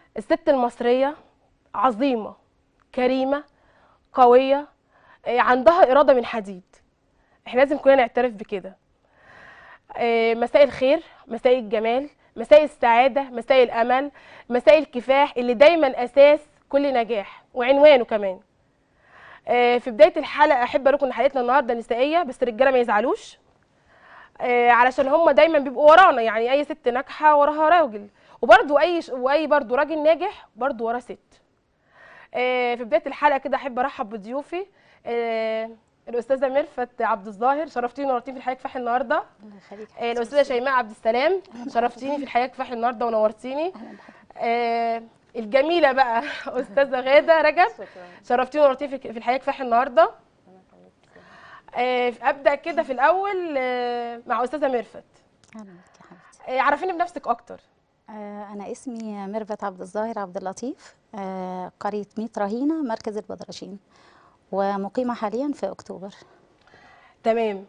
الست المصريه عظيمه كريمه قويه آه، عندها اراده من حديد احنا لازم كلنا نعترف بكده آه، مساء الخير مساء الجمال مساء السعاده مساء الامل مساء الكفاح اللي دايما اساس كل نجاح وعنوانه كمان آه، في بدايه الحلقه احب اقول لكم ان حلقتنا النهارده نسائيه بس الرجاله ما يزعلوش آه، علشان هم دايما بيبقوا ورانا يعني اي ست ناجحه وراها راجل وبرده اي ش- واي برده راجل ناجح برده وراه ست آه، في بدايه الحلقه كده احب ارحب بضيوفي آه، الاستاذه ميرفت عبد الظاهر شرفتيني ونورتيني في الحياه كفاح النهارده الله يخليك آه، الاستاذه شيماء عبد السلام شرفتيني في الحياه كفاح النهارده ونورتيني اهلا بحضرتك آه، الجميله بقى استاذه غاده رجب شرفتيني ونورتيني في في الحياه كفاح النهارده آه، ابدا كده في الاول آه، مع استاذه ميرفت اهلا بك يا حبيبتي آه، عرفيني بنفسك اكتر آه، انا اسمي ميرفت عبد الظاهر عبد اللطيف آه، قريه ميت رهينه مركز البدرشين ومقيمه حاليا في اكتوبر تمام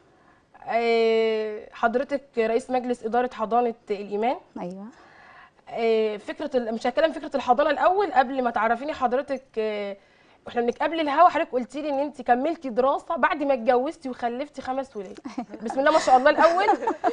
آه، حضرتك رئيس مجلس اداره حضانه الايمان ايوه آه، فكره ال- مش هتكلم فكره الحضانه الاول قبل ما تعرفيني حضرتك آه، واحنا من قبل الهوا حضرتك قلتي لي ان انت كملتي دراسه بعد ما اتجوزتي وخلفتي خمس ولاد بسم الله ما شاء الله الاول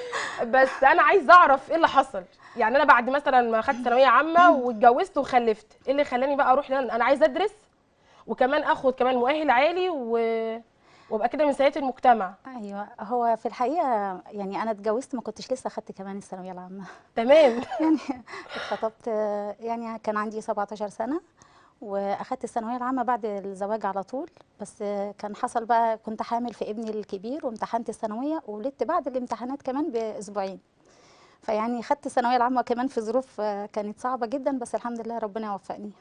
بس انا عايزه اعرف ايه اللي حصل يعني انا بعد مثلا ما خدت ثانويه عامه واتجوزت وخلفت ايه اللي خلاني بقى اروح لأن انا عايزه ادرس وكمان اخد كمان مؤهل عالي و... وابقى كده من سيدات المجتمع ايوه هو في الحقيقه يعني انا اتجوزت ما كنتش لسه خدت كمان الثانويه العامه تمام يعني اتخطبت آه، يعني كان عندي 17 سنه واخدت الثانويه العامه بعد الزواج على طول بس آه، كان حصل بقى كنت حامل في ابني الكبير وامتحنت الثانويه وولدت بعد الامتحانات كمان باسبوعين فيعني خدت الثانويه العامه كمان في ظروف آه، كانت صعبه جدا بس الحمد لله ربنا وفقني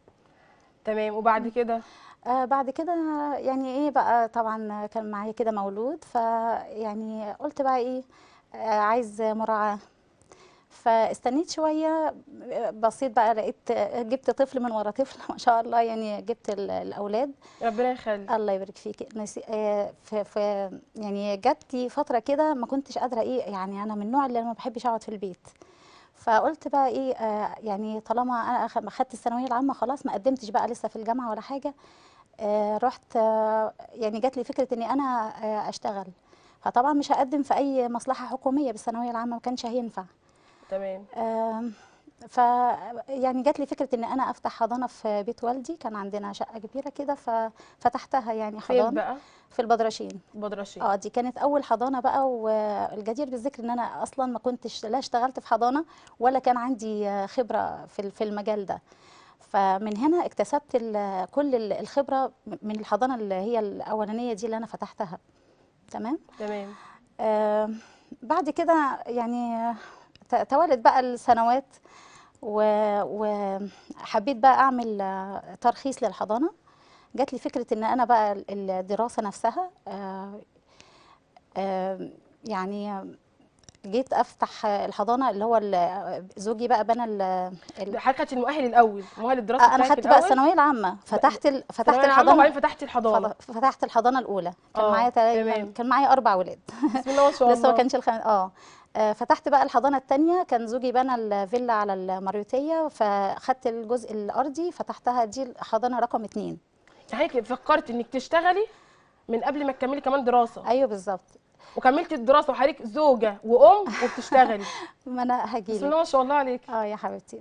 تمام وبعد كده آه بعد كده يعني ايه بقى طبعا كان معايا كده مولود فيعني قلت بقى ايه آه عايز مراعاة فاستنيت شوية بصيت بقى لقيت جبت طفل من ورا طفل ما شاء الله يعني جبت ال- الأولاد ربنا يخلي الله يبارك فيك نسي آه، في في يعني جات لي فتره كده ما كنتش قادره ايه يعني انا من النوع اللي أنا ما بحبش اقعد في البيت فقلت بقى ايه آه يعني طالما انا أخ- اخدت الثانويه العامه خلاص ما قدمتش بقى لسه في الجامعه ولا حاجه آه رحت آه يعني جات لي فكره اني انا آه اشتغل فطبعا مش هقدم في اي مصلحه حكوميه بالثانويه العامه ما كانش هينفع تمام آم، ف يعني جات لي فكره ان انا افتح حضانه في بيت والدي كان عندنا شقه كبيره كده ففتحتها يعني فين حضانه بقى في البدرشين بدرشين اه دي كانت اول حضانه بقى والجدير بالذكر ان انا اصلا ما كنتش لا اشتغلت في حضانه ولا كان عندي آه، خبره في ال- في المجال ده فمن هنا اكتسبت ال- كل ال- الخبره من الحضانه اللي هي الاولانيه دي اللي انا فتحتها تمام تمام آه بعد كده يعني ت- توالت بقى السنوات و- وحبيت بقى اعمل آه، ترخيص للحضانه جات لي فكره ان انا بقى ال- الدراسه نفسها آه، آه، يعني جيت افتح الحضانه اللي هو ال- زوجي بقى بنى ال- ال- حضرتك خدتي المؤهل الاول مؤهل الدراسه انا بتاعك خدت بقى الأول؟ الثانويه العامه فتحت ال- فتحت ثانوية عامة الحضانه وبعدين فتحتي الحضانه فض- فتحت الحضانه الاولى كان آه، معايا تقريباً- تمام. كان معايا اربع اولاد بسم الله ما شاء الله لسه ما كانش الخم... اه آه، فتحت بقى الحضانه الثانيه كان زوجي بنى الفيلا على الماريوتيه فخدت الجزء الارضي فتحتها دي الحضانه رقم اتنين يعني حضرتك فكرت انك تشتغلي من قبل ما تكملي كمان دراسه ايوه بالظبط وكملتي الدراسه وحضرتك زوجه وام وبتشتغلي ما انا بسم هجيلك الله ما شاء الله عليك اه يا حبيبتي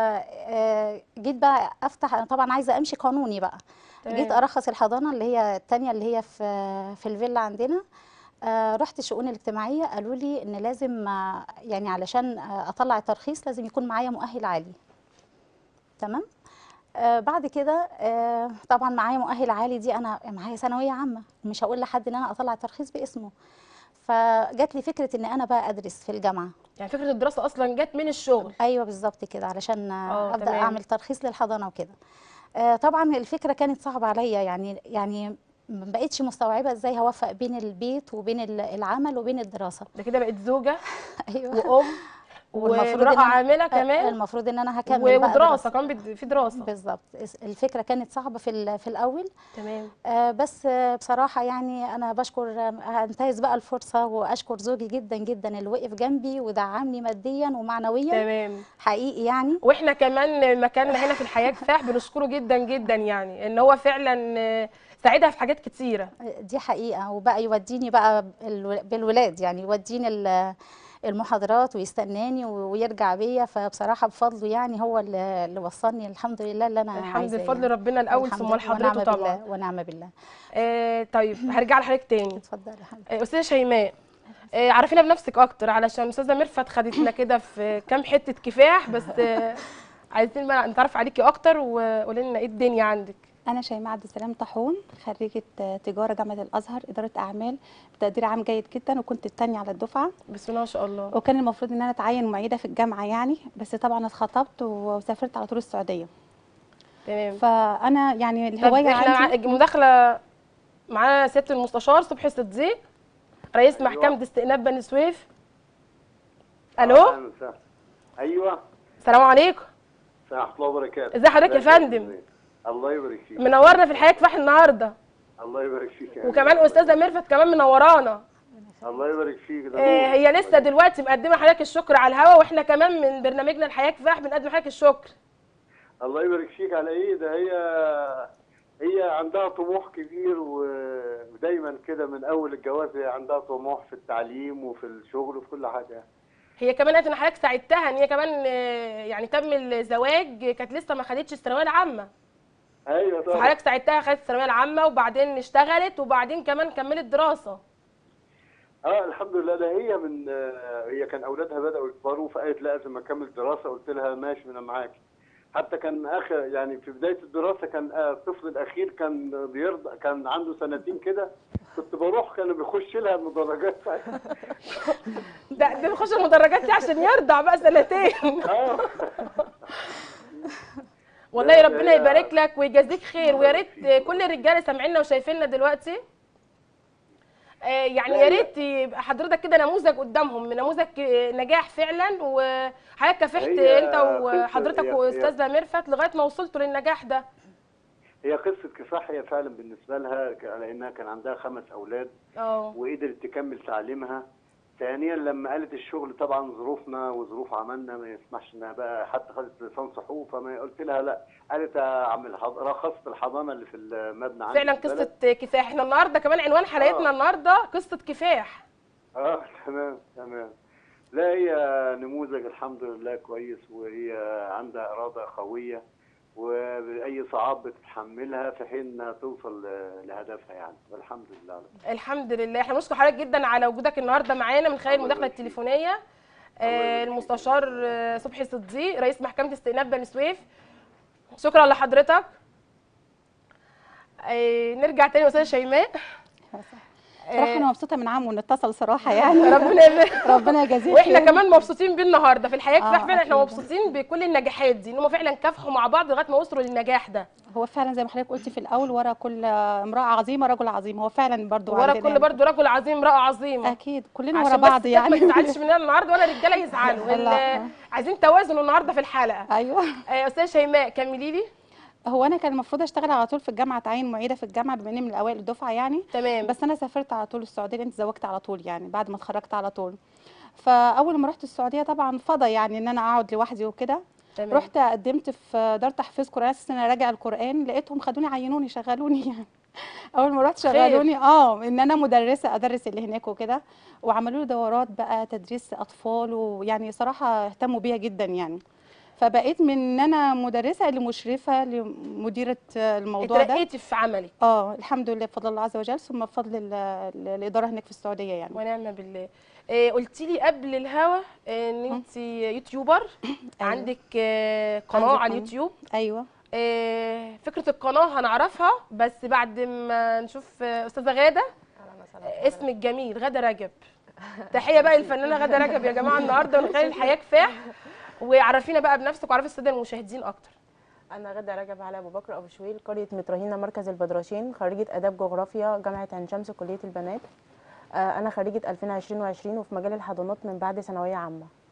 فجيت بقى افتح انا طبعا عايزه امشي قانوني بقى تمام. جيت ارخص الحضانه اللي هي الثانيه اللي هي في في الفيلا عندنا آه، رحت الشؤون الاجتماعيه قالوا لي ان لازم آه، يعني علشان آه، اطلع الترخيص لازم يكون معايا مؤهل عالي تمام آه بعد كده آه طبعا معايا مؤهل عالي دي انا معايا ثانويه عامه مش هقول لحد ان انا اطلع ترخيص باسمه فجات لي فكره ان انا بقى ادرس في الجامعه يعني فكره الدراسه اصلا جت من الشغل ايوه بالظبط كده علشان آه، آه ابدا تمام. اعمل ترخيص للحضانه وكده آه طبعا الفكره كانت صعبه عليا يعني يعني ما بقتش مستوعبه ازاي هوفق بين البيت وبين ال- العمل وبين الدراسه ده كده بقت زوجه ايوه وام والمفروض وامراه إن أنا- عامله كمان المفروض ان انا هكمل و- بقى ودراسه دراسة. كمان بد- في دراسه بالظبط الفكره كانت صعبه في ال- في الاول تمام آه، بس آه، بصراحة يعني أنا بشكر آه، أنتهز بقى الفرصة وأشكر زوجي جدا جدا اللي وقف جنبي ودعمني ماديا ومعنويا تمام حقيقي يعني واحنا كمان مكاننا هنا في الحياه كفاح بنشكره جدا جدا يعني ان هو فعلا آه، ساعدها في حاجات كتيره آه، دي حقيقة وبقى يوديني بقى بالو- بالولاد يعني يوديني ال- المحاضرات ويستناني و- ويرجع بيا فبصراحة بفضله يعني هو اللي اللي وصلني الحمد لله اللي أنا الحمد عايزاه بفضل يعني. ربنا الاول الحمد ثم لله، لحضرته ونعم طبعا بالله ونعم بالله آه طيب هرجع لحضرتك تاني اتفضلي يا حبيبتي آه، استاذه شيماء آه، عرفينا بنفسك اكتر علشان استاذه ميرفت خدتنا كده في كام حته كفاح بس آه، عايزين بقى نتعرف عليكي اكتر وقولي لنا ايه الدنيا عندك أنا شيماء عبد السلام طاحون خريجة تجارة جامعة الأزهر إدارة أعمال بتقدير عام جيد جدا وكنت التانية على الدفعة بسم الله ما شاء الله وكان المفروض إن أنا أتعين معيدة في الجامعة يعني بس طبعا اتخطبت وسافرت على طول السعودية تمام فأنا يعني طب الهواية احنا عندي مع- مداخله معانا سياده المستشار صبحي صديق رئيس أيوة. محكمه استئناف بني سويف الو أهلاً وسهلاً. ايوه السلام عليكم ورحمه الله وبركاته ازي حضرتك يا ازيك فندم؟ أستاذ؟ الله يبارك فيك منورنا في الحياه كفاح النهارده الله يبارك فيك يا وكمان حبيبي. استاذه ميرفت كمان منورانا الله يبارك فيك ده آه، نور. هي لسه دلوقتي مقدمه حضرتك الشكر على الهوا واحنا كمان من برنامجنا الحياه كفاح بنقدم حضرتك الشكر الله يبارك فيك على ايه ده هي هي عندها طموح كبير و- ودايما كده من اول الجواز هي عندها طموح في التعليم وفي الشغل وفي كل حاجه هي كمان قالت ان حضرتك ساعدتها ان هي كمان آه، يعني تم الزواج كانت لسه ما خدتش الثانويه العامه ايوه طبعا فحضرتك ساعدتها خدت الثانويه العامه وبعدين اشتغلت وبعدين كمان كملت دراسه اه الحمد لله ده هي من آه، هي كان اولادها بداوا يكبروا فقالت لا لازم اكمل دراسه قلت لها ماشي انا معاكي حتى كان اخر يعني في بدايه الدراسه كان آه، الطفل الاخير كان بيرضى كان عنده سنتين كده كنت بروح كان بيخش لها المدرجات ده ده بيخش المدرجات دي عشان يرضع بقى سنتين اه والله لا، ربنا هي- يبارك لك ويجازيك خير ويا ريت يبارك كل الرجاله سامعيننا وشايفيننا دلوقتي آه، يعني لا، يا لا. ريت يبقى حضرتك كده نموذج قدامهم نموذج آه، نجاح فعلا وحضرتك كافحت هي انت قصة- وحضرتك هي- هي- واستاذه ميرفت لغايه ما وصلتوا للنجاح ده هي قصه كفاح هي فعلا بالنسبه لها ك- لانها كان عندها خمس اولاد اه وقدرت تكمل تعليمها ثانيا لما قالت الشغل طبعا ظروفنا وظروف عملنا ما يسمحش انها بقى حتى خدت ليسانس حقوق فما قلت لها لا قالت اعمل حض... رخصت الحضانه اللي في المبنى عندي فعلا في البلد. قصه كفاح احنا النهارده كمان عنوان حلقتنا آه. النهارده قصه كفاح اه تمام تمام لا هي نموذج الحمد لله كويس وهي عندها اراده قويه وباي صعاب بتتحملها في حين انها توصل ل- لهدفها يعني والحمد لله على كده. الحمد لله احنا بنشكر حضرتك جدا على وجودك النهارده معانا من خلال الله المداخله يبارك فيك. التليفونيه آه، يبارك فيك. المستشار آه، صبحي صديق رئيس محكمه استئناف بني سويف شكرا لحضرتك آه، نرجع تاني استاذه شيماء صراحة أنا مبسوطة من عمو نتصل صراحة يعني ربنا يبارك ربنا يجازيه واحنا خير. كمان مبسوطين بيه النهارده في الحياه كفاح آه، فعلا احنا أكيد. مبسوطين بكل النجاحات دي ان هم فعلا كافحوا مع بعض لغايه ما وصلوا للنجاح ده هو فعلا زي ما حضرتك قلتي في الأول ورا كل امرأة عظيمة رجل عظيم هو فعلا برضو ورا عندنا كل يعني. برضه رجل عظيم امراه عظيمه أكيد كلنا ورا عشان بعض بس يعني ما يعني تزعلش مننا النهارده ولا الرجاله يزعلوا لا. ال- عايزين توازن النهارده في الحلقه أيوه آه، استاذه شيماء كملي لي هو انا كان المفروض اشتغل على طول في الجامعه اتعين معيده في الجامعه بما اني من اوائل الدفعه يعني تمام بس انا سافرت على طول السعوديه لان اتزوجت على طول يعني بعد ما اتخرجت على طول فاول ما رحت السعوديه طبعا فضى يعني ان انا اقعد لوحدي وكده تمام رحت قدمت في دار تحفيظ قران اساس ان انا راجع القران لقيتهم خدوني عينوني شغلوني يعني اول ما رحت خير. شغلوني اه ان انا مدرسه ادرس اللي هناك وكده وعملوا لي دورات بقى تدريس اطفال ويعني صراحه اهتموا بيها جدا يعني فبقيت من ان انا مدرسه لمشرفه لمديره الموضوع ده اترقيتي في عملك اه الحمد لله بفضل الله عز وجل ثم بفضل ال- ال- الاداره هناك في السعوديه يعني ونعم بالله آه، قلتي لي قبل الهوا ان انت يوتيوبر عندك آه، قناه عندي على قناة. اليوتيوب ايوه آه، فكره القناه هنعرفها بس بعد ما نشوف آه، استاذه غاده آه، اسمك جميل غاده رجب تحيه بقى للفنانه غاده رجب يا جماعه النهارده من خلال الحياه كفاح وعرفينا بقى بنفسك وعرفي الساده المشاهدين اكتر أنا غادة رجب علي أبو بكر أبو شويل قرية مترهينة مركز البدرشين خريجة آداب جغرافيا جامعة عين شمس كلية البنات آه، أنا خريجة 2020 وفي مجال الحضانات من بعد ثانوية عامة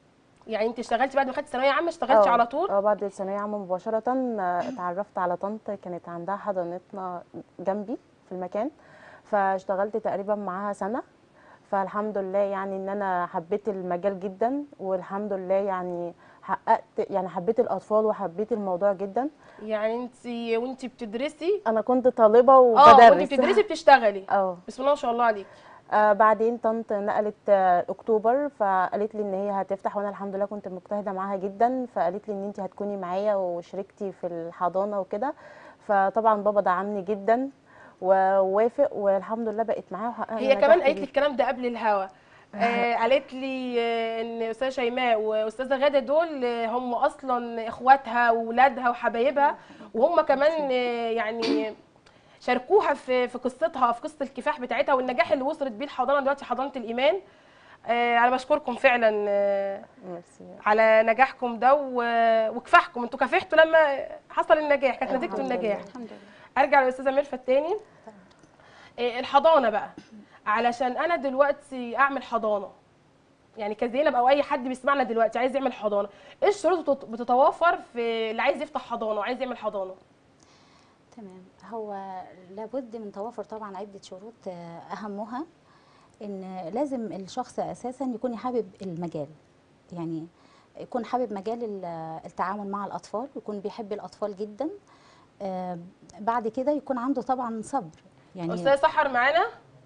يعني انت اشتغلتي بعد ما خدتي ثانويه عامه اشتغلتي اه على طول اه بعد الثانويه عامه مباشره آه، اتعرفت على طنط كانت عندها حضانتنا جنبي في المكان فاشتغلت تقريبا معاها سنه فالحمد لله يعني ان انا حبيت المجال جدا والحمد لله يعني حققت يعني حبيت الاطفال وحبيت الموضوع جدا يعني انت وانت بتدرسي انا كنت طالبه اه وبدرس وانت بتدرسي بتشتغلي اه بسم الله ما شاء الله عليك آه بعدين طنط نقلت آه اكتوبر فقالت لي ان هي هتفتح وانا الحمد لله كنت مجتهده معاها جدا فقالت لي ان انت هتكوني معايا وشريكتي في الحضانه وكده فطبعا بابا دعمني جدا ووافق والحمد لله بقيت معاها وحققنا هي نجاح كمان قالت لي كبير. الكلام ده قبل الهوا آه قالت لي آه ان استاذه شيماء واستاذه غاده دول آه هم اصلا اخواتها واولادها وحبايبها وهم كمان آه يعني شاركوها في في قصتها في قصه الكفاح بتاعتها والنجاح اللي وصلت بيه الحضانه دلوقتي حضانه الايمان آه انا بشكركم فعلا آه ميرسي على نجاحكم ده و- وكفاحكم انتوا كافحتوا لما حصل النجاح كانت نتيجته الحمد النجاح لله. الحمد لله ارجع للاستاذه ميرفت تاني إيه الحضانه بقى علشان انا دلوقتي اعمل حضانه يعني كزينب او اي حد بيسمعنا دلوقتي عايز يعمل حضانه ايه الشروط بتت- بتتوافر في اللي عايز يفتح حضانه وعايز يعمل حضانه تمام هو لابد من توافر طبعا عدة شروط آه، أهمها إن لازم الشخص أساسا يكون حابب المجال يعني يكون حابب مجال ال- التعامل مع الأطفال يكون بيحب الأطفال جدا آه، بعد كده يكون عنده طبعا صبر يعني استاذ سحر معانا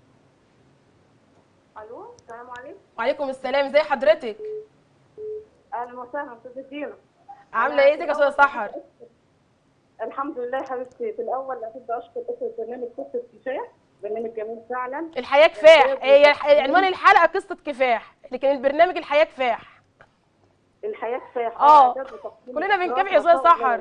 الو السلام عليكم وعليكم السلام ازي حضرتك اهلا وسهلا استاذه دينا عامله ايه ازيك يا استاذ سحر الحمد لله يا حبيبتي في الاول احب اشكر اسره برنامج قصه كفاح برنامج جميل فعلا الحياه كفاح هي الح- عنوان الحلقه قصه كفاح لكن البرنامج الحياه كفاح الحياه كفاح اه إعداد وتقديم كلنا الأسرار بنكافح يا استاذ وأطفال سحر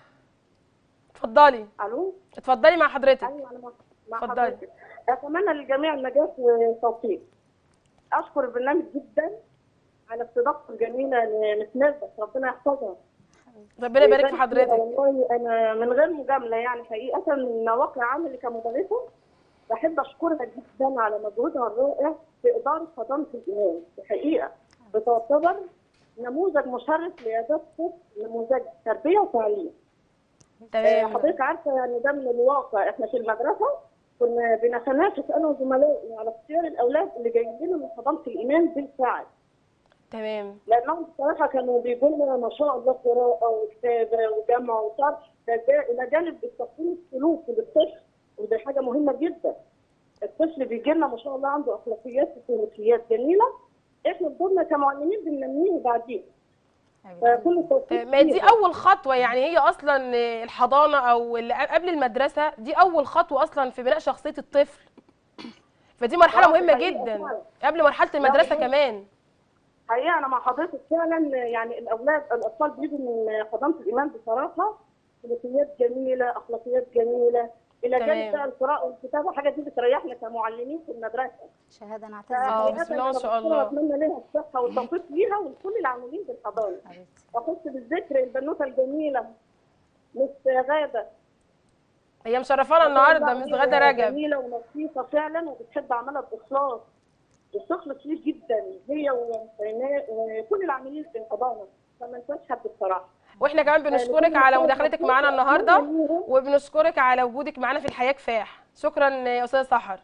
اتفضلي الو اتفضلي مع حضرتك ايوه انا مع- مع اتفضلي. حضرتك اتمنى للجميع النجاح والتوفيق اشكر البرنامج جدا على استضافته الجميله لمسنده ربنا يحفظها ربنا يبارك في فيها. حضرتك والله انا من غير مجامله يعني حقيقه من واقع عملي كمدرسه بحب اشكرها جدا على مجهودها الرائع في اداره حضانه الايمان الحقيقه بتعتبر نموذج مشرف لاداه طفل نموذج تربيه وتعليم آه، تمام حضرتك عارفه يعني ده من الواقع احنا في المدرسه كنا بنتنافس انا وزملائي على اختيار الاولاد اللي جايين لنا من حضانه الايمان بالفعل تمام لانهم بصراحه كانوا بيجوا لنا ما شاء الله قراءه وكتابه وجمع وشرح ده جا- الى جانب التقييم السلوكي للطفل ودي حاجه مهمه جدا الطفل بيجي لنا ما شاء الله عنده اخلاقيات وسلوكيات جميله احنا بدورنا كمعلمين بننميه بعدين فكل التوفيق ما دي ليهم. اول خطوه يعني هي اصلا الحضانه او اللي قبل المدرسه دي اول خطوه اصلا في بناء شخصيه الطفل فدي مرحله آه، مهمه حقيقة جدا فعلا. قبل مرحله المدرسه حقيقة. كمان حقيقه انا مع حضرتك فعلا يعني الاولاد الاطفال بيجوا من حضانه الايمان بصراحه سلوكيات جميله اخلاقيات جميله الى تمام. جانب بقى القراءه والكتابه حاجه دي بتريحنا كمعلمين في المدرسه شهادة نعتز آه، بيها بسم الله ما شاء الله. اتمنى لها الصحه والتوفيق ليها ولكل العاملين بالحضانه حبيبتي. اخص بالذكر البنوته الجميله مس غاده هي مشرفانا النهارده مس غاده رجب جميله ونظيفه فعلا وبتحب عملها باخلاص بتخلص ليه جدا هي وشيماء وكل العاملين في الحضانه فما ننساش حد بصراحه واحنا كمان بنشكرك على مداخلتك معانا النهارده وبنشكرك على وجودك معانا في الحياه كفاح شكرا يا استاذ سحر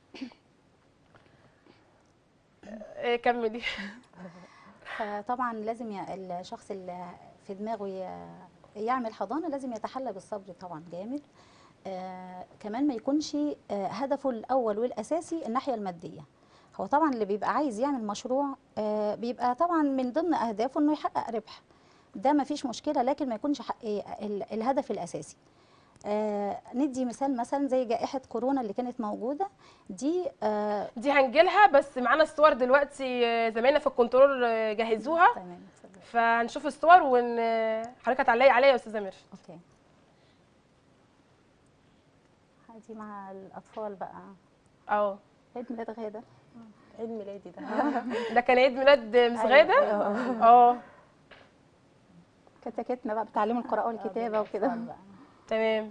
إيه، كملي فطبعا لازم ي- الشخص اللي في دماغه ي- يعمل حضانه لازم يتحلى بالصبر طبعا جامد آه كمان ما يكونش آه هدفه الاول والاساسي الناحيه الماديه هو طبعا اللي بيبقى عايز يعمل مشروع آه بيبقى طبعا من ضمن اهدافه انه يحقق ربح ده ما فيش مشكله لكن ما يكونش حق ال- الهدف الاساسي آه ندي مثال مثلا زي جائحه كورونا اللي كانت موجوده دي آه دي هنجيلها بس معانا الصور دلوقتي آه، زمايلنا في الكنترول آه، جهزوها تمام اتفضل. فهنشوف الصور ون حضرتك هتعلقي عليها يا استاذه ميرفت اوكي هذه مع الاطفال بقى اه عيد ميلاد غاده عيد ميلادي ده ده كان عيد ميلاد مس غاده اه كتاكيتنا بقى بتعلموا القراءه والكتابه وكده تمام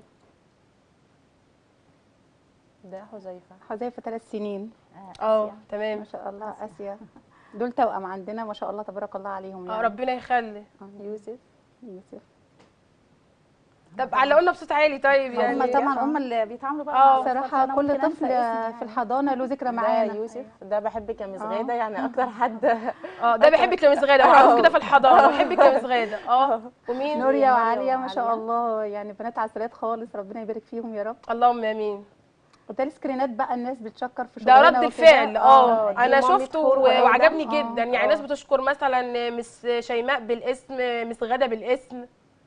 ده حذيفه حذيفه ثلاث سنين اه ما تمام شاء الله اسيا دول توأم عندنا ما شاء الله تبارك الله عليهم آه، يعني ربنا يخلي آه، يوسف يوسف طب علقوا لنا بصوت عالي طيب يعني هم طبعا هم اللي بيتعاملوا بقى آه، مع الأطفال، صراحة فأنا كل ممكن طفل أنسى اسم في يعني. الحضانة له ذكرى ده معانا يوسف ده بحبك يا مس غاده يعني اكتر حد اه ده بيحبك يا مس غاده معروف كده في الحضانه بيحبك يا مس غاده اه ومين نوريا نوريا وعالية ما شاء وعالية. الله يعني بنات عسلات خالص ربنا يبارك فيهم يا رب اللهم امين وبالتالي سكرينات بقى الناس بتشكر في ده شغلنا رد وكده. الفعل اه دي انا مامة شفته حور و- وآدم. وعجبني آه، جدا يعني آه. ناس بتشكر مثلا مس شيماء بالاسم مس غاده بالاسم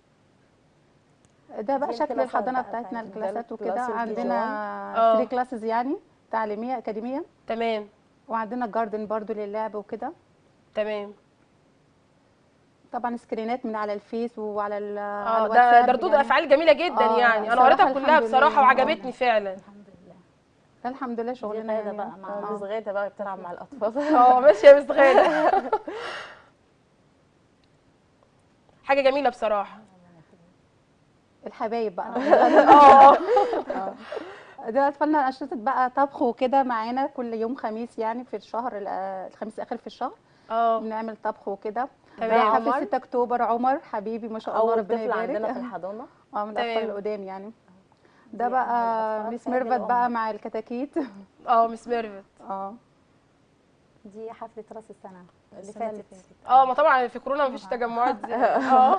ده بقى دي شكل الكلاسات الحضانة بقى بتاعتنا بتاعتنا. الكلاسات وكده الكلاس عندنا آه. 3 كلاسز يعني تعليمية أكاديمية تمام وعندنا جاردن برضو للعب وكده تمام طبعا سكرينات من على الفيس وعلى ال- على اه ده الواتساب ده ردود يعني. افعال جميله جدا آه، يعني انا صراحة قريتها كلها الحمد بصراحه لله. وعجبتني فعلا الحمد لله ده الحمد لله شغلنا غادة يعني بقى مع- مس غاده بقى بتلعب مع الاطفال اه ماشي يا مس غاده حاجه جميله بصراحه الحبايب بقى اه ده اطفالنا انشطه بقى طبخ وكده معانا كل يوم خميس يعني في الشهر ال- الخميس الاخر في الشهر اه بنعمل طبخ وكده تمام. ده عمر؟ حفل 6 اكتوبر عمر حبيبي ما شاء الله اول ربنا طفل عندنا يبارك في الحضانه اه من الاطفال تمام. القدام يعني ده دي بقى أحد ميس الأطفال ميرفت الأم. بقى مع الكتاكيت اه مس ميرفت اه دي حفلة راس السنة اللي السنة اللي فاتت اه ما طبعا في كورونا مفيش تجمعات دي اه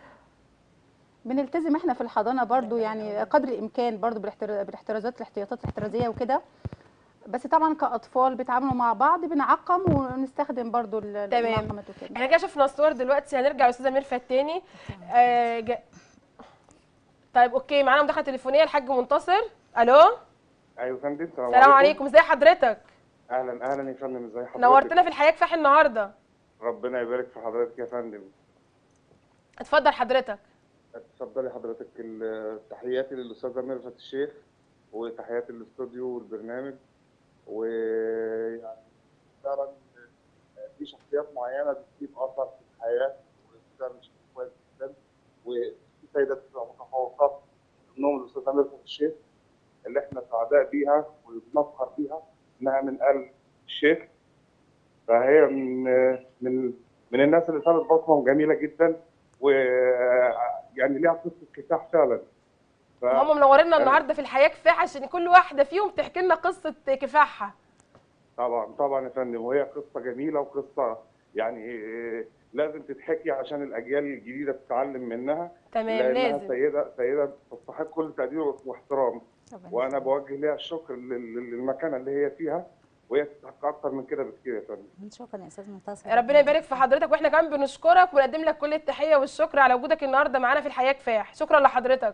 بنلتزم احنا في الحضانه برضو يعني قدر الامكان برضو بالاحتر- بالاحترازات الاحتياطات الاحترازيه وكده بس طبعا كاطفال بيتعاملوا مع بعض بنعقم ونستخدم برضو ال- تمام. المعقمات وكده احنا كده شفنا الصور دلوقتي هنرجع لاستاذه ميرفت تاني آه جا... طيب اوكي معانا مداخله تليفونيه الحاج منتصر الو ايوه يا فندم السلام السلام عليكم ازي حضرتك اهلا اهلا يا فندم ازي حضرتك نورتنا في الحياه كفاح النهارده ربنا يبارك في حضرتك يا فندم اتفضل حضرتك اتفضلي حضرتك ال- تحياتي للاستاذه ميرفت الشيخ وتحياتي للاستوديو والبرنامج ويعني فعلا في شخصيات معينه بتسيب اثر في الحياه وبتعمل شيء كويس جدا وفي سيدات بتبقى متفوقات منهم الاستاذه ميرفت الشيخ اللي احنا سعداء بيها وبنفخر بيها انها من ال الشيخ فهي من من من الناس اللي سابت بصمه جميله جدا ويعني ليها قصه كفاح فعلا ف... هم منورينا النهارده في الحياه كفاح عشان كل واحده فيهم تحكي لنا قصه كفاحها طبعا طبعا يا فندم وهي قصه جميله وقصه يعني لازم تتحكي عشان الاجيال الجديده تتعلم منها تمام لانها لازم سيده سيده تستحق كل تقدير واحترام ربنا وانا بوجه لها الشكر لل- لل- للمكانه اللي هي فيها وهي تستحق اكتر من كده بكتير يا فندم يخليك. شكرا يا استاذ منتصر ربنا يبارك في حضرتك واحنا كمان بنشكرك ونقدم لك كل التحيه والشكر على وجودك النهارده معانا في الحياه كفاح شكرا لحضرتك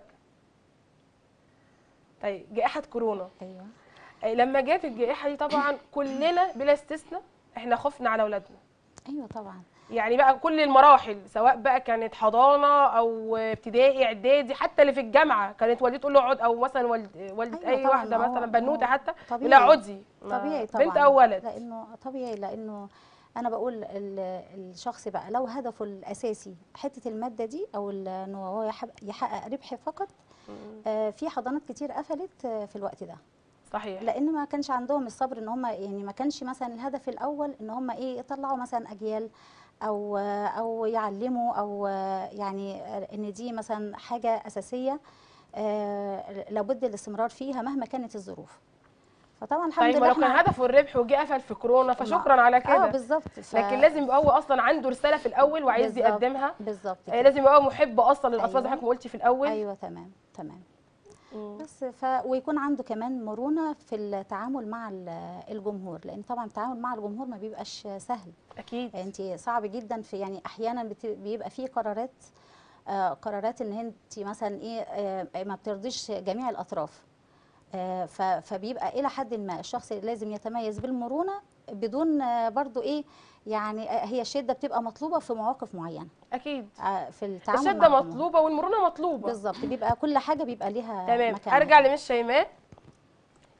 طيب جائحه كورونا ايوه أي لما جت الجائحه دي طبعا كلنا بلا استثناء احنا خفنا على اولادنا ايوه طبعا يعني بقى كل المراحل سواء بقى كانت حضانه او ابتدائي اعدادي حتى اللي في الجامعه كانت والدتي تقول له اقعد او مثلا والد والده أيوة اي طبعاً، واحده ما هو- مثلا بنوته هو حتى طبيعي. لا اقعدي ما- طبيعي طبعا بنت او ولد لانه طبيعي لانه انا بقول ال- الشخص بقى لو هدفه الاساسي حته الماده دي او ال- ان هو يحب- يحقق ربح فقط آه، في حضانات كتير قفلت آه، في الوقت ده صحيح لان ما كانش عندهم الصبر ان هم يعني ما كانش مثلا الهدف الاول ان هم ايه يطلعوا مثلا اجيال او او يعلموا او يعني ان دي مثلا حاجه اساسيه آه، لابد الاستمرار فيها مهما كانت الظروف فطبعا الحمد طيب ما لله لو كان احنا هدفه الربح وجه قفل في كورونا ما- فشكرا على اه كده بالظبط ف- لكن لازم يبقى هو اصلا عنده رساله في الاول وعايز بالظبط. يقدمها بالظبط آه، كده. لازم يبقى هو محب اصلا للاطفال زي أيوة. ما حضرتك ما قلتي في الاول ايوه تمام تمام مم. بس ف ويكون عنده كمان مرونه في التعامل مع ال- الجمهور لان طبعا التعامل مع الجمهور ما بيبقاش سهل اكيد انت صعب جدا في يعني احيانا بت- بيبقى في قرارات آه قرارات ان انت مثلا ايه آه ما بترضيش جميع الاطراف آه ف- فبيبقى الى حد ما الشخص لازم يتميز بالمرونه بدون آه برضو ايه يعني آه هي الشده بتبقى مطلوبه في مواقف معينه اكيد آه في التعامل الشده مع الجمهور. مطلوبه والمرونه مطلوبه بالظبط بيبقى كل حاجه بيبقى ليها تمام مكان ارجع لمس شيماء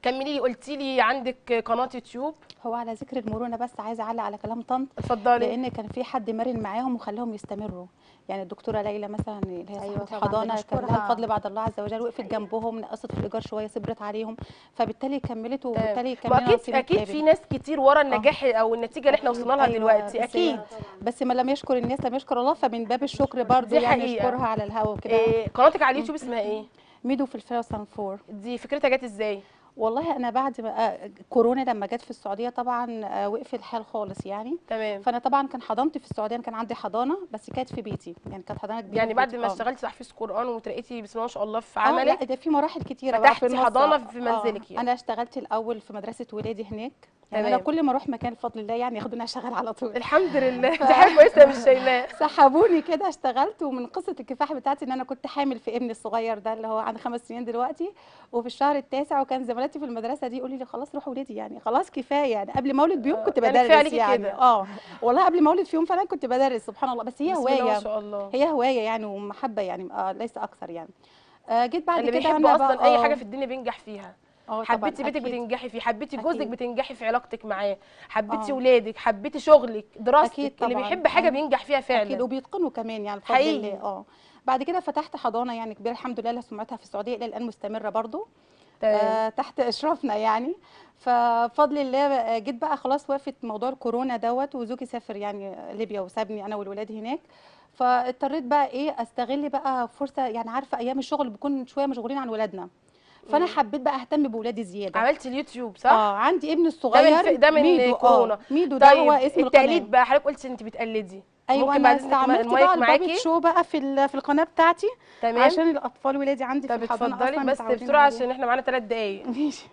كملي لي قلتي لي عندك قناه يوتيوب هو على ذكر المرونه بس عايزه اعلق على كلام طنط اتفضلي لان كان في حد مرن معاهم وخلاهم يستمروا يعني الدكتوره ليلى مثلا اللي هي أيوة صاحبه طبعاً، الحضانه كان لها بنشكرها. الفضل بعد الله عز وجل وقفت جنبهم نقصت في الايجار شويه صبرت عليهم فبالتالي كملت وبالتالي كملنا واكيد نصيب اكيد نتقابل. في ناس كتير ورا النجاح او النتيجه اللي احنا أكيد، وصلنا لها أيوة، دلوقتي بس- اكيد بس ما لم يشكر الناس لم يشكر الله فمن باب الشكر برضه دي يعني حقيقة. نشكرها على الهوا وكده إيه قناتك على اليوتيوب اسمها ايه ميدو في الفيرا سانفور دي فكرتها جت ازاي والله انا بعد ما آه، كورونا لما جت في السعوديه طبعا آه، وقف الحال خالص يعني تمام فانا طبعا كان حضانتي في السعوديه أنا كان عندي حضانه بس كانت في بيتي يعني كانت حضانه كبيره يعني في بعد بيتي. ما آه. اشتغلتي تحفيظ قران وترقيتي بسم الله ما شاء الله في آه، لا عملك ده في مراحل كتيره بقى في فتحتي النص. حضانة في آه، منزلك يعني. انا اشتغلت الاول في مدرسه ولادي هناك يعني تمام. انا كل ما اروح مكان بفضل الله يعني ياخدوني اشتغل على طول الحمد لله دي حاجه كويسه مش شايلاه سحبوني كده اشتغلت ومن قصه الكفاح بتاعتي ان انا كنت حامل في ابني الصغير ده اللي هو عنده خمس سنين دلوقتي وفي الشهر التاسع وكان زملاتي في المدرسه دي يقولوا لي خلاص روح ولادي يعني خلاص كفايه يعني قبل ما اولد بيوم كنت يعني كفاية بدرس عليكي يعني كده. اه والله قبل ما اولد في يوم فعلا كنت بدرس سبحان الله بس هي بسم الله ما هوايه شاء الله هي هوايه يعني ومحبه يعني آه ليس اكثر يعني آه جيت بعد اللي كده بيحب أنا اصلا بقى- اي آه، حاجه في الدنيا بينجح فيها آه طبعاً، حبيتي بيتك أكيد. بتنجحي فيه حبيتي جوزك أكيد. بتنجحي في علاقتك معاه حبيتي آه. ولادك حبيتي شغلك دراستك أكيد اللي طبعاً. بيحب حاجه آه. بينجح فيها اكيد فعلا وبيتقنوا كمان يعني بفضل حقيقي. الله اه بعد كده فتحت حضانه يعني كبيره الحمد لله لها سمعتها في السعوديه الى الان مستمره برضو تمام آه تحت اشرافنا يعني فبفضل الله آه، جيت بقى خلاص وقفت موضوع الكورونا دوت وزوجي سافر يعني ليبيا وسابني انا والولاد هناك فاضطريت بقى ايه استغل بقى فرصه يعني عارفه ايام الشغل بنكون شويه مشغولين عن ولادنا فانا حبيت بقى اهتم بولادي زياده عملتي اليوتيوب صح اه عندي ابني الصغير ف- ده من ميدو كورونا. آه ميدو ده هو طيب اسم التقليد القناه بقى حضرتك قلتي انت بتقلدي ايوه ممكن انا بعد إذنك ما- استعملت المايك بقى البابت معاكي شو بقى في ال- في القناه بتاعتي تمام عشان الاطفال ولادي عندي في طب الحضانه اتفضلي اصلا بس متعودين بسرعه عليه. عشان احنا معانا ثلاث دقايق ماشي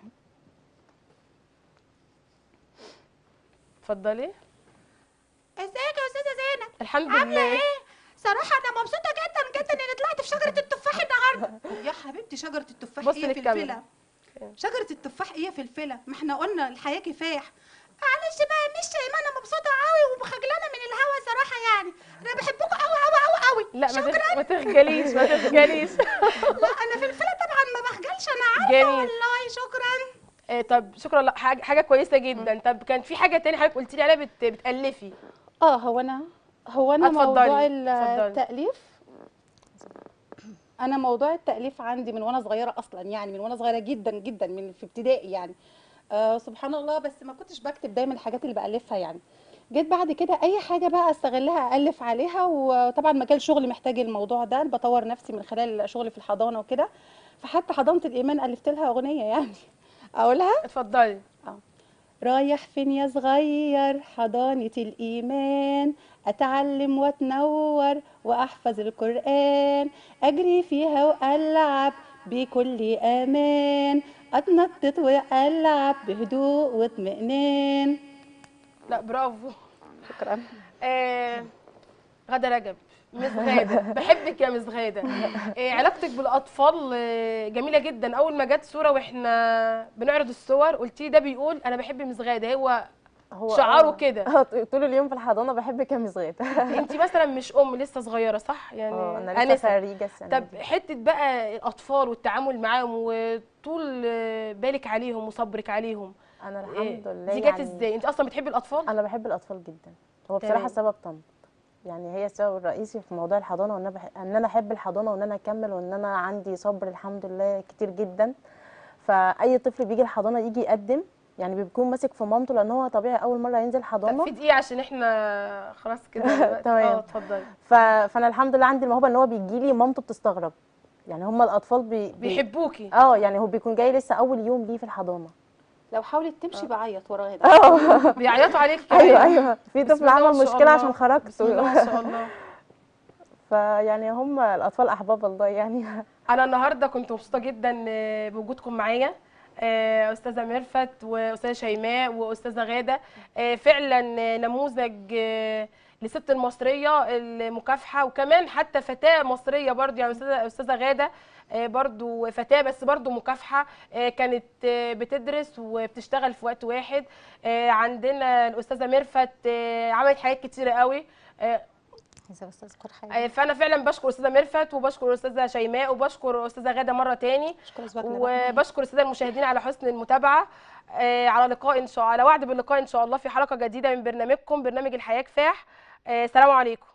اتفضلي ازيك يا استاذه زينب الحمد عامله لله ايه صراحه انا مبسوطه جدا جدا اني طلعت في شجره التفاح النهارده يا حبيبتي شجره التفاح بص ايه للكاميرا. فلفله شجره التفاح ايه فلفله ما احنا قلنا الحياه كفاح معلش بقى مش ما انا مبسوطه قوي وخجلانه من الهوا صراحه يعني انا بحبكم قوي قوي قوي قوي لا ما تخ- ما تخجليش ما تخجليش لا انا فلفله طبعا ما بخجلش انا عارفه جميل. والله شكرا آه، طب شكرا لا حاجه حاجه كويسه جدا طب كان في حاجه تاني حضرتك قلتي لي عليها بت... بتالفي اه هو انا هو انا اتفضلي، موضوع ال- اتفضلي. التاليف انا موضوع التاليف عندي من وانا صغيره اصلا يعني من وانا صغيره جدا جدا من في ابتدائي يعني آه سبحان الله بس ما كنتش بكتب دايما الحاجات اللي بالفها يعني جيت بعد كده اي حاجه بقى استغلها الف عليها وطبعا مجال شغلي محتاج الموضوع ده بطور نفسي من خلال شغلي في الحضانه وكده فحتى حضانه الايمان الفت لها اغنيه يعني اقولها اتفضلي رايح فين يا صغير حضانة الإيمان أتعلم وأتنور وأحفظ القرآن أجري فيها وألعب بكل أمان أتنطط وألعب بهدوء واطمئنان لا برافو شكرا آه غادة رجب مس غادة بحبك يا مس غادة آه علاقتك بالأطفال آه جميلة جدا أول ما جت صورة وإحنا بنعرض الصور قلتي ده بيقول أنا بحب مس غادة هو هو شعاره آه، كده. آه، طول اليوم في الحضانه بحبك يا مس غاده أنت مثلا مش أم لسه صغيرة صح يعني اه انا لسه أنسة. خريجه السنه طب دي. حتة بقى الأطفال والتعامل معاهم وطول آه، بالك عليهم وصبرك عليهم انا آه، الحمد لله دي جت يعني ازاي انت اصلا بتحبي الاطفال انا بحب الاطفال جدا هو تمام. بصراحه سبب طنط يعني هي السبب الرئيسي في موضوع الحضانه وان انا بح... ان انا احب الحضانه وان انا اكمل وان انا عندي صبر الحمد لله كتير جدا فاي طفل بيجي الحضانه يجي يقدم يعني بيكون ماسك في مامته لان هو طبيعي اول مره ينزل طب حضانه في دقيقة عشان احنا خلاص كده دلوقتي. تمام. اه اتفضلي ف... فانا الحمد لله عندي الموهبه ان هو بيجي لي مامته بتستغرب يعني هم الاطفال بي... بي... بيحبوكي اه يعني هو بيكون جاي لسه اول يوم ليه في الحضانه لو حاولت تمشي بعيط ورا غدا اه بيعيطوا عليك كمان ايوه ايوه في بسم طفل الله ما عمل شاء مشكله الله. عشان خرجت بسم الله ما شاء الله فيعني هم الاطفال احباب الله يعني انا النهارده كنت مبسوطه جدا آه، بوجودكم معايا آه، استاذه ميرفت واستاذه شيماء واستاذه غاده آه، فعلا آه، نموذج آه، لست المصريه المكافحه وكمان حتى فتاه مصريه برضو يعني استاذه استاذه غاده آه، برضو فتاه بس برضو مكافحه آه، كانت آه، بتدرس وبتشتغل في وقت واحد آه، عندنا الاستاذه ميرفت آه، عملت حاجات كتيره قوي آه، عايزه بس اذكر حاجه آه، فانا فعلا بشكر استاذه ميرفت وبشكر استاذه شيماء وبشكر استاذه غاده مره تاني اشكر زوجنا بقى. وبشكر الساده المشاهدين على حسن المتابعه آه، على لقاء ان شاء على وعد باللقاء ان شاء الله في حلقه جديده من برنامجكم برنامج الحياه كفاح آه، سلام عليكم